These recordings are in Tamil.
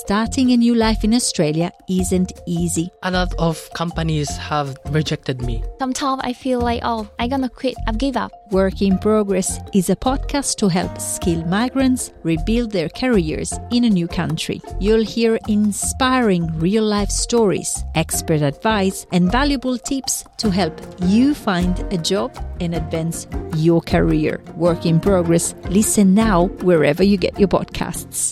starting a new life in Australia isn't easy. A lot of companies have rejected me. Sometimes I feel like, oh, I'm gonna quit, I've give up. Work in Progress is a podcast to help skilled migrants rebuild their careers in a new country. You'll hear inspiring real life stories, expert advice, and valuable tips to help you find a job and advance your career. Work in Progress. Listen now wherever you get your podcasts.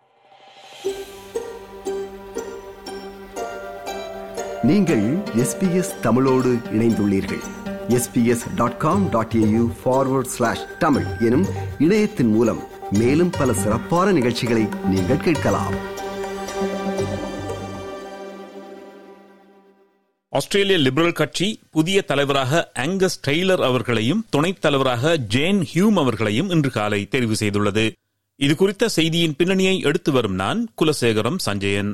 நீங்கள் எஸ்பிஎஸ் தமிழோடு இணைந்துள்ளீர்கள் SBS dot com dot AU forward slash Tamil எனும் இணையத்தின் மூலம் மேலும் பல சிறப்பான நிகழ்ச்சிகளை நீங்கள் கேட்கலாம் ஆஸ்திரேலிய லிபரல் கட்சி புதிய தலைவராக ஆங்கஸ் டெய்லர் அவர்களையும் துணைத் தலைவராக ஜேன் ஹியூம் அவர்களையும் இன்று காலை தெரிவு செய்துள்ளது இது குறித்த செய்தியின் பின்னணியை எடுத்து வரும் நான் குலசேகரம் சஞ்சயன்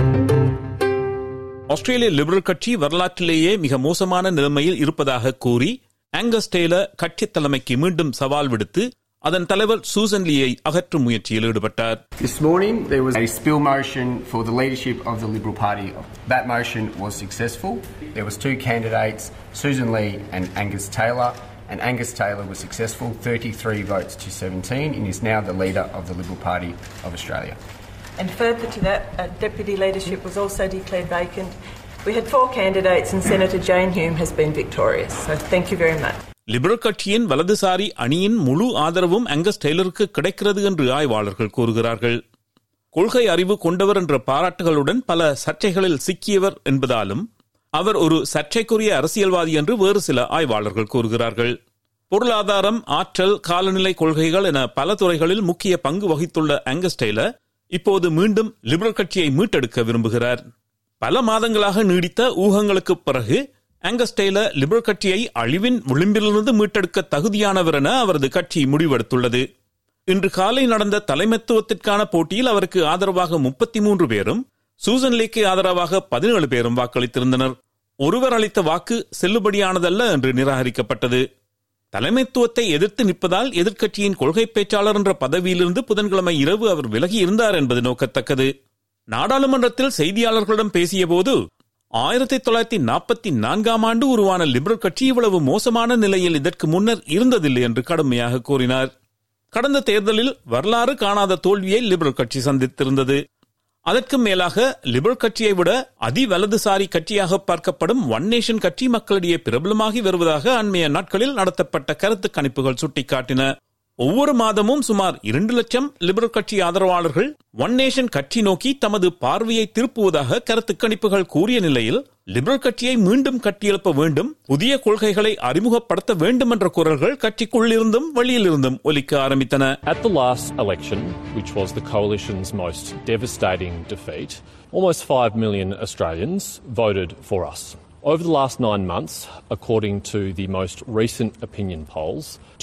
ஆஸ்திரேலிய லிபரல் கட்சி வரலாற்றிலேயே மிக மோசமான நிலைமையில் இருப்பதாக கூறி ஆங்கஸ் டெய்லர் கட்சி தலைமைக்கு மீண்டும் சவால் விடுத்து அதன் தலைவர் சூசன் லீயை அகற்றும் முயற்சியில் ஈடுபட்டார் This morning there was a spill motion for the leadership of the Liberal Party. That motion was successful. There was two candidates, Susan Lee and Angus Taylor, and Angus Taylor was successful, 33 votes to 17, and is now the leader of the Liberal Party of Australia. And further to that, uh, deputy leadership was also declared vacant. We had four candidates, and Senator Jane Hume has been victorious. So thank you very much. Liberal கட்சியின் வலதுசாரி அணியின் முழு ஆதரவும் அங்கஸ் டெய்லருக்கு கிடைக்கிறது என்று ஆய்வாளர்கள் கூறுகிறார்கள் கொள்கை அறிவு கொண்டவர் என்ற பாராட்டுகளுடன் பல சர்ச்சைகளில் சிக்கியவர் என்பதாலும் அவர் ஒரு சர்ச்சைக்குரிய அரசியல்வாதி என்று வேறு சில ஆய்வாளர்கள் கூறுகிறார்கள் பொருளாதாரம் ஆற்றல் காலநிலை கொள்கைகள் என பல துறைகளில் முக்கிய பங்கு வகித்துள்ள ஆங்கஸ் டெய்லர் இப்போது மீண்டும் லிபரல் கட்சியை மீட்டெடுக்க விரும்புகிறார் பல மாதங்களாக நீடித்த ஊகங்களுக்கு பிறகு ஆங்கஸ் டெய்லர் லிபரல் கட்சியை அழிவின் விளிம்பிலிருந்து மீட்டெடுக்க தகுதியானவர் என அவரது கட்சி முடிவெடுத்துள்ளது இன்று காலை நடந்த தலைமைத்துவத்திற்கான போட்டியில் அவருக்கு ஆதரவாக முப்பத்தி மூன்று பேரும் சூசன் லீக்கு ஆதரவாக பதினேழு பேரும் வாக்களித்திருந்தனர் ஒருவர் அளித்த வாக்கு செல்லுபடியானதல்ல என்று நிராகரிக்கப்பட்டது தலைமைத்துவத்தை எதிர்த்து நிற்பதால் எதிர்க்கட்சியின் கொள்கை பேச்சாளர் என்ற பதவியிலிருந்து புதன்கிழமை இரவு அவர் விலகி இருந்தார் என்பது நோக்கத்தக்கது நாடாளுமன்றத்தில் செய்தியாளர்களிடம் பேசியபோது ஆயிரத்தி தொள்ளாயிரத்தி நாற்பத்தி நான்காம் ஆண்டு உருவான லிபரல் கட்சி இவ்வளவு மோசமான நிலையில் இதற்கு முன்னர் இருந்ததில்லை என்று கடுமையாக கூறினார் கடந்த தேர்தலில் வரலாறு காணாத தோல்வியை லிபரல் கட்சி சந்தித்திருந்தது அதற்கு மேலாக லிபரல் கட்சியை விட அதி வலதுசாரி கட்சியாக பார்க்கப்படும் ஒன் நேஷன் கட்சி மக்களிடையே பிரபலமாகி வருவதாக அண்மைய நாட்களில் நடத்தப்பட்ட கருத்து கணிப்புகள் சுட்டிக்காட்டின ஒவ்வொரு மாதமும் சுமார் இரண்டு லட்சம் லிபரல் கட்சி ஆதரவாளர்கள் ஒன் நேஷன் கட்சி நோக்கி தமது பார்வையை திருப்புவதாக கருத்து கணிப்புகள் கூறிய நிலையில் லிபரல் கட்சியை மீண்டும் கட்டியெழுப்ப வேண்டும் புதிய கொள்கைகளை அறிமுகப்படுத்த வேண்டும் என்ற குரல்கள் கட்சிக்குள்ளிருந்தும் வெளியிலிருந்தும் ஒலிக்க ஆரம்பித்தன At the last election, which was the coalition's most devastating defeat, almost 5 million Australians voted for us. Over the last nine months, according to the most recent opinion polls,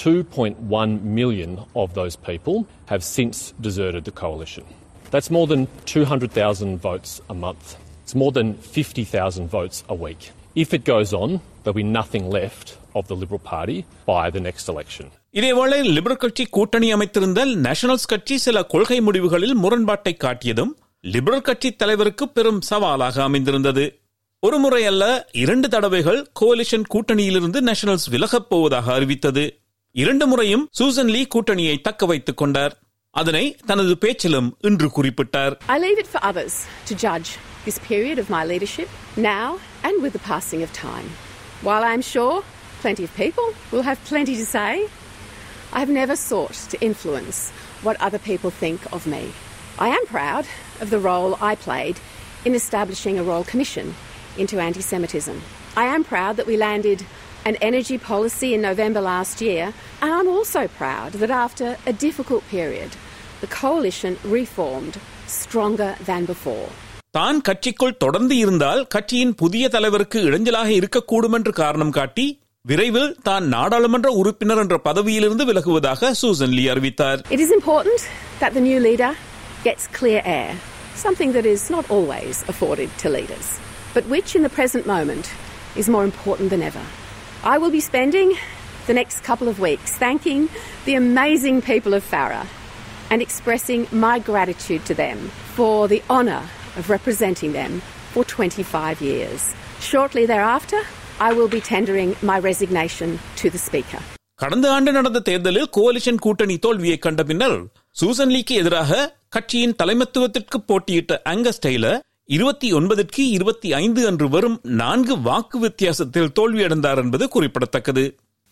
2.1 million of those people have since deserted the coalition. That's more than 200,000 votes a month. It's more than 50,000 votes a week. If it goes on, there'll be nothing left of the Liberal Party by the next election. இதேவேளை லிபரல் கட்சி கூட்டணி அமைத்திருந்த நேஷனல்ஸ் கட்சி சில கொள்கை முடிவுகளில் முரண்பாட்டை காட்டியதும் லிபரல் கட்சி தலைவருக்கு பெரும் சவாலாக அமைந்திருந்தது ஒரு முறை அல்ல இரண்டு தடவைகள் கோலிஷன் கூட்டணியிலிருந்து நேஷனல்ஸ் விலகப் போவதாக அறிவித்தது இரண்டு முறையும் சூசன் லீ கூட்டணியை தக்க வைத்துக் கொண்டார் அதனை தனது பேச்சிலும் இன்று குறிப்பிட்டார் I leave it for others to judge this period of my leadership now and with the passing of time. While I am sure plenty of people will have plenty to say, I have never sought to influence what other people think of me. I am proud of the role I played in establishing a Royal Commission into anti Semitism. I am proud that we landed an energy policy in November last year, and I'm also proud that after a difficult period, the coalition reformed stronger than before. தான் கட்சிக்குள் தொடர்ந்து இருந்தால் கட்சியின் புதிய தலைவருக்கு இடைஞ்சலாக இருக்கக்கூடும் என்று காரணம் காட்டி விரைவில் தான் நாடாளுமன்ற உறுப்பினர் என்ற பதவியிலிருந்து விலகுவதாக சூசன் லீ அறிவித்தார் It is important that the new leader gets clear air, something that is not always afforded to leaders, but which in the present moment is more important than ever. I will be spending the next couple of weeks thanking the amazing people of Farah and expressing my gratitude to them for the honour of representing them for 25 years. Shortly thereafter, I will be tendering my resignation to the Speaker. கடந்த ஆண்டு நடந்த தேர்தலில் கோலிஷன் கூட்டணி தோல்வியை கண்ட பின்னர் சூசன் லீக்கு எதிராக கட்சியின் தலைமத்துவத்திற்கு போட்டியிட்ட ஆங்கஸ் டெய்லர் இருபத்தி ஒன்பதற்கு இருபத்தி ஐந்து அன்று வரும் நான்கு வாக்கு வித்தியாசத்தில் தோல்வியடைந்தார் என்பது குறிப்பிடத்தக்கது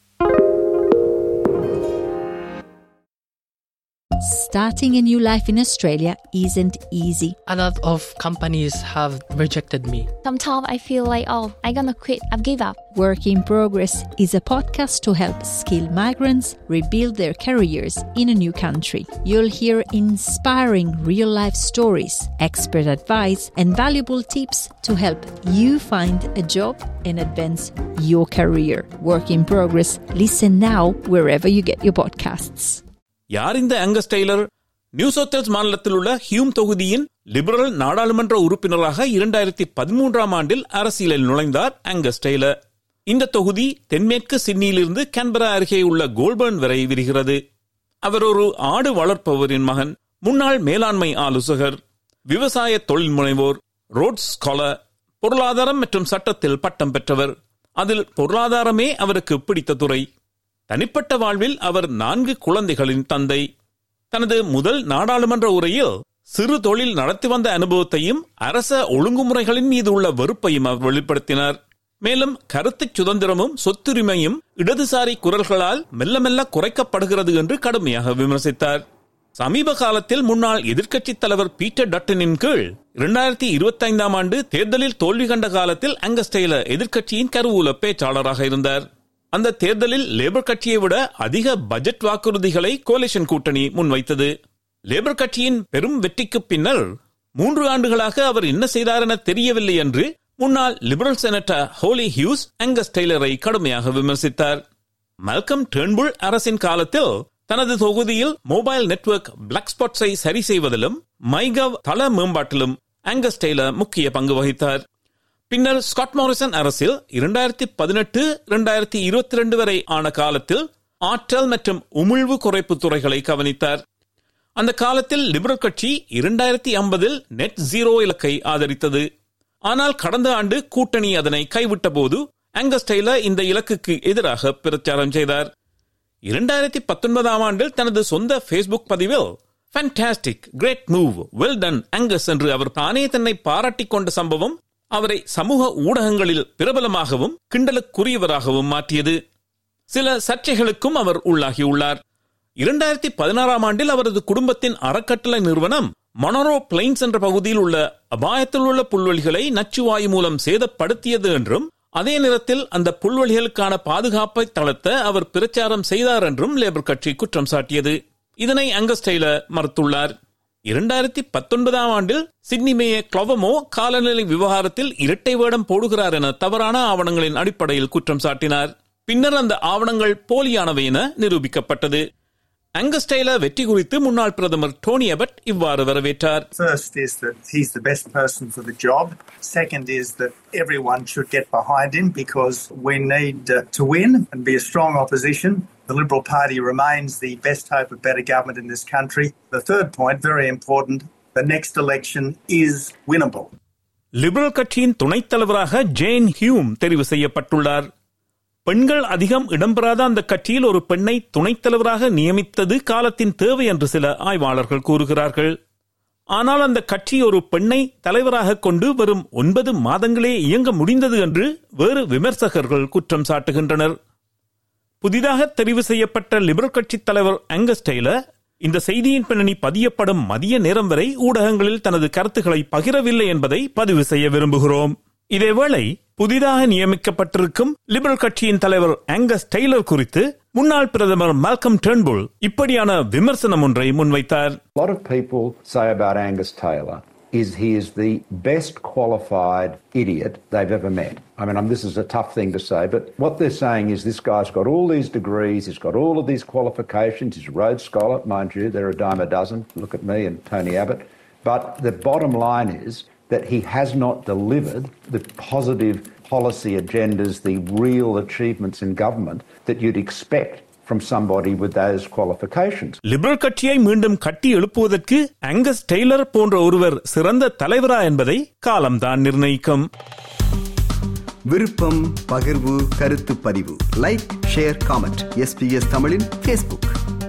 Starting a new life in Australia isn't easy. A lot of companies have rejected me. Sometimes I feel like, oh, I'm gonna quit. I've give up. Work in Progress is a podcast to help skilled migrants rebuild their careers in a new country. You'll hear inspiring real life stories, expert advice, and valuable tips to help you find a job and advance your career. Work in Progress. Listen now wherever you get your podcasts. யார் இந்த ஆங்கஸ் டெய்லர் நியூ சவுத் மாநிலத்தில் உள்ள ஹியூம் தொகுதியின் லிபரல் நாடாளுமன்ற உறுப்பினராக இரண்டாயிரத்தி பதிமூன்றாம் ஆண்டில் அரசியலில் நுழைந்தார் ஆங்கஸ் டெய்லர் இந்த தொகுதி தென்மேற்கு சிட்னியிலிருந்து கேன்பரா அருகே உள்ள கோல்பர்ன் வரை விரிகிறது அவர் ஒரு ஆடு வளர்ப்பவரின் மகன் முன்னாள் மேலாண்மை ஆலோசகர் விவசாய தொழில் முனைவோர் ரோட்ஸ் ஸ்காலர் பொருளாதாரம் மற்றும் சட்டத்தில் பட்டம் பெற்றவர் அதில் பொருளாதாரமே அவருக்கு பிடித்த துறை தனிப்பட்ட வாழ்வில் அவர் நான்கு குழந்தைகளின் தந்தை தனது முதல் நாடாளுமன்ற உரையில் சிறு தொழில் நடத்தி வந்த அனுபவத்தையும் அரச ஒழுங்குமுறைகளின் மீது உள்ள வெறுப்பையும் அவர் வெளிப்படுத்தினார் மேலும் கருத்து சுதந்திரமும் சொத்துரிமையும் இடதுசாரி குரல்களால் மெல்ல மெல்ல குறைக்கப்படுகிறது என்று கடுமையாக விமர்சித்தார் சமீப காலத்தில் முன்னாள் எதிர்க்கட்சித் தலைவர் பீட்டர் டட்டனின் கீழ் இரண்டாயிரத்தி இருபத்தி ஐந்தாம் ஆண்டு தேர்தலில் தோல்வி கண்ட காலத்தில் அங்கஸ் டெய்லர் எதிர்க்கட்சியின் கருவூல பேச்சாளராக இருந்தார் அந்த தேர்தலில் லேபர் கட்சியை விட அதிக பட்ஜெட் வாக்குறுதிகளை கோலிஷன் கூட்டணி முன்வைத்தது லேபர் கட்சியின் பெரும் வெற்றிக்கு பின்னர் மூன்று ஆண்டுகளாக அவர் என்ன செய்தார் என தெரியவில்லை என்று முன்னாள் Liberal senator Holly Hughes Angus டெய்லரை கடுமையாக விமர்சித்தார் மல்கம் டேர்ன்புல் அரசின் காலத்தில் தனது தொகுதியில் மொபைல் நெட்வொர்க் பிளாக் ஸ்பாட்ஸை சரி செய்வதிலும் மைகவ் தள மேம்பாட்டிலும் ஆங்கஸ் டெய்லர் முக்கிய பங்கு வகித்தார் பின்னர் ஸ்காட் மாரிசன் அரசில் இரண்டாயிரத்தி பதினெட்டு இரண்டாயிரத்தி இருபத்தி ரெண்டு வரை ஆன காலத்தில் ஆற்றல் மற்றும் உமிழ்வு குறைப்பு துறைகளை கவனித்தார் அந்த காலத்தில் லிபரல் கட்சி இரண்டாயிரத்தி ஐம்பதில் நெட் ஜீரோ இலக்கை ஆதரித்தது ஆனால் கடந்த ஆண்டு கூட்டணி அதனை கைவிட்ட போது ஆங்கஸ் டெய்லர் இந்த இலக்குக்கு எதிராக பிரச்சாரம் செய்தார் இரண்டாயிரத்தி பத்தொன்பதாம் ஆண்டில் தனது சொந்த ஃபேஸ்புக் பதிவில் fantastic great move well done Angus என்று அவர் தானே தன்னை பாராட்டிக் கொண்ட சம்பவம் அவரை சமூக ஊடகங்களில் பிரபலமாகவும் கிண்டலுக்குரியவராகவும் மாற்றியது சில சர்ச்சைகளுக்கும் அவர் உள்ளாகியுள்ளார் இரண்டாயிரத்தி பதினாறாம் ஆண்டில் அவரது குடும்பத்தின் அறக்கட்டளை நிறுவனம் மொனரோ பிளைன்ஸ் என்ற பகுதியில் உள்ள அபாயத்தில் உள்ள புல்வெளிகளை நச்சுவாயு மூலம் சேதப்படுத்தியது என்றும் அதே நேரத்தில் அந்த புல்வெளிகளுக்கான பாதுகாப்பை தளர்த்த அவர் பிரச்சாரம் செய்தார் என்றும் லேபர் கட்சி குற்றம் சாட்டியது இதனை அங்கஸ் டெய்லர் மறுத்துள்ளார் இரண்டாயிரத்தி பத்தொன்பதாம் ஆண்டில் சிட்னி மேயர் கிளவமோ காலநிலை விவகாரத்தில் இரட்டை வேடம் போடுகிறார் என தவறான ஆவணங்களின் அடிப்படையில் குற்றம் சாட்டினார் பின்னர் அந்த ஆவணங்கள் போலியானவை என நிரூபிக்கப்பட்டது அங்கஸ் டெய்லர் வெற்றி குறித்து முன்னாள் பிரதமர் டோனி அபட் இவ்வாறு வரவேற்றார் First is that he's the best person for the job. Second is that everyone should get behind him because we need uh, to win and be a strong opposition. The Liberal Party remains the best hope of better government in this country. The third point, very important, the next election is winnable. Liberal கட்சியின் துணைத் தலைவராக ஜேன் ஹியூம் தெரிவு செய்யப்பட்டுள்ளார் பெண்கள் அதிகம் இடம்பெறாத அந்த கட்சியில் ஒரு பெண்ணை துணைத் தலைவராக நியமித்தது காலத்தின் தேவை என்று சில ஆய்வாளர்கள் கூறுகிறார்கள் ஆனால் அந்த கட்சி ஒரு பெண்ணை தலைவராக கொண்டு வரும் ஒன்பது மாதங்களே இயங்க முடிந்தது என்று வேறு விமர்சகர்கள் குற்றம் சாட்டுகின்றனர் புதிதாக தெரிவு செய்யப்பட்ட லிபரல் கட்சி தலைவர் அங்கஸ் டெய்லர் இந்த செய்தியின் பின்னணி பதியப்படும் மதிய நேரம் வரை ஊடகங்களில் தனது கருத்துக்களை பகிரவில்லை என்பதை பதிவு செய்ய விரும்புகிறோம் இதேவேளை புதிதாக நியமிக்கப்பட்டிருக்கும் லிபரல் கட்சியின் தலைவர் ஆங்கஸ் டெய்லர் குறித்து முன்னாள் பிரதமர் மால்கம் டெர்ன்புல் இப்படியான விமர்சனம் ஒன்றை முன்வைத்தார் A lot of people say about Angus Taylor is he is the best qualified idiot they've ever met. I mean, um, this is a tough thing to say, but what they're saying is this guy's got all these degrees, he's got all of these qualifications, he's a Rhodes Scholar, mind you, they're a dime a dozen. Look at me and Tony Abbott. But the bottom line is that he has not delivered the positive policy agendas, the real achievements in government that you'd expect from somebody with those qualifications. Liberal கட்சியை மீண்டும் கட்டி எழுப்புவதற்கு ஆங்கஸ் டெய்லர் போன்ற ஒருவர் சிறந்த தலைவரா என்பதை காலம்தான் நிர்ணயிக்கும் விருப்பம் பகிர்வு கருத்து பதிவு லைக் ஷேர் காமெண்ட் எஸ்பிஎஸ் தமிழின் Facebook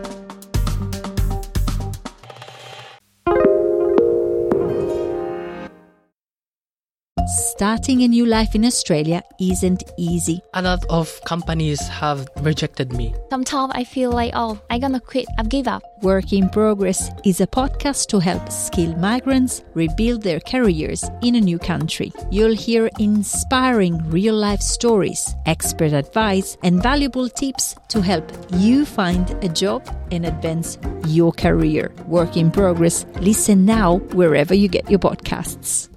Starting a new life in Australia isn't easy. A lot of companies have rejected me. Sometimes I feel like, oh, I'm gonna quit. I've give up. Work in Progress is a podcast to help skilled migrants rebuild their careers in a new country. You'll hear inspiring real life stories, expert advice, and valuable tips to help you find a job and advance your career. Work in Progress. Listen now wherever you get your podcasts.